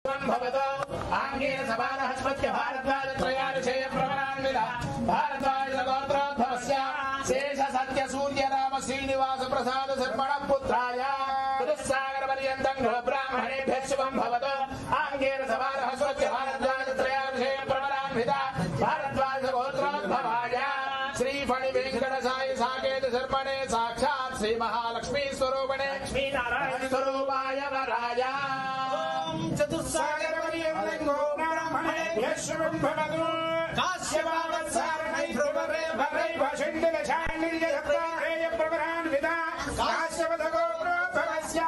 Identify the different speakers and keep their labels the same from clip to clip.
Speaker 1: भवतो आङ्गेन समानः स्मत्य भारद्वाजत्रयाविषय प्रवरान्वित भारद्वाजगोत्रोद्भवस्य शेष सत्य सूर्य राम श्रीनिवास प्रसाद सर्पणः पुत्राय ऋतुस्सागरपर्यन्तम् गृह ब्राह्मणेभ्यः शुभम् भवतो आङ्गेन समानः स्मत्य भारद्वाजत्रयाविषय प्रवरान्वित भारद्वाजगोत्रोद्भवाय श्रीफणि वेङ्कटसाय साकेत सर्पणे साक्षात् श्री महालक्ष्मी स्वरूपणे लक्ष्मीनारायण स्वरूपाय वराय
Speaker 2: చతుస్సాగరపర్యంతంగో బ్రాహ్మణేభ్యः శుభం భవతు కాశ్యపావత్సారణై ధ్రువరే భవై వషండిల చాండిల్యసప్తాహేయ ప్రవరాన్విత కాశ్యపథగోత్రోద్భవస్య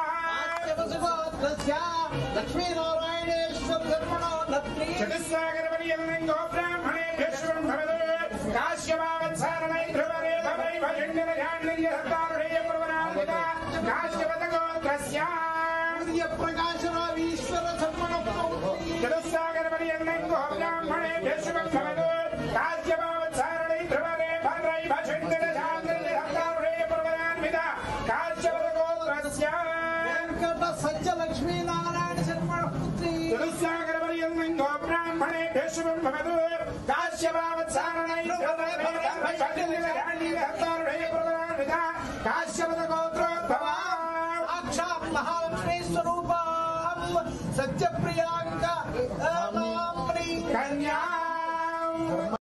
Speaker 3: లక్ష్మీనారాయణేశ్వర ధర్మణో లక్ష్మీ
Speaker 2: చతుస్సాగరపర్యంతంగో బ్రాహ్మణేభ్యः శుభం భవతు కాశ్యపావత్సారణై ధ్రువరే భవై వషండిల చాండిల్యసప్తాహేయ ప్రవరాన్విత కాశ్యపథగోత్రస్య
Speaker 3: ప్రకాశరావు ఈశ్వర ధర్మణ
Speaker 2: చతుస్సాగరపర్యంతంగో బ్రాహ్మణేభ్యः శుభం భవతు కాశ్యపావత్సారణై ధ్రువరే భవై వషండిల చాండిల్యసప్తాహేయ ప్రవరాన్విత కాశ్యపథగోత్రస్య
Speaker 3: వెంకట సత్య లక్ష్మీనారాయణ శర్మ పుత్రి
Speaker 2: చతుస్సాగరపర్యంతంగో బ్రాహ్మణేభ్యः శుభం భవతు కాశ్యపావత్సారణై ధ్రువరే భవై వషండిల చాండిల్యసప్తాహేయ ప్రవరాన్విత కాశ్యపథగోత్రోద్భవ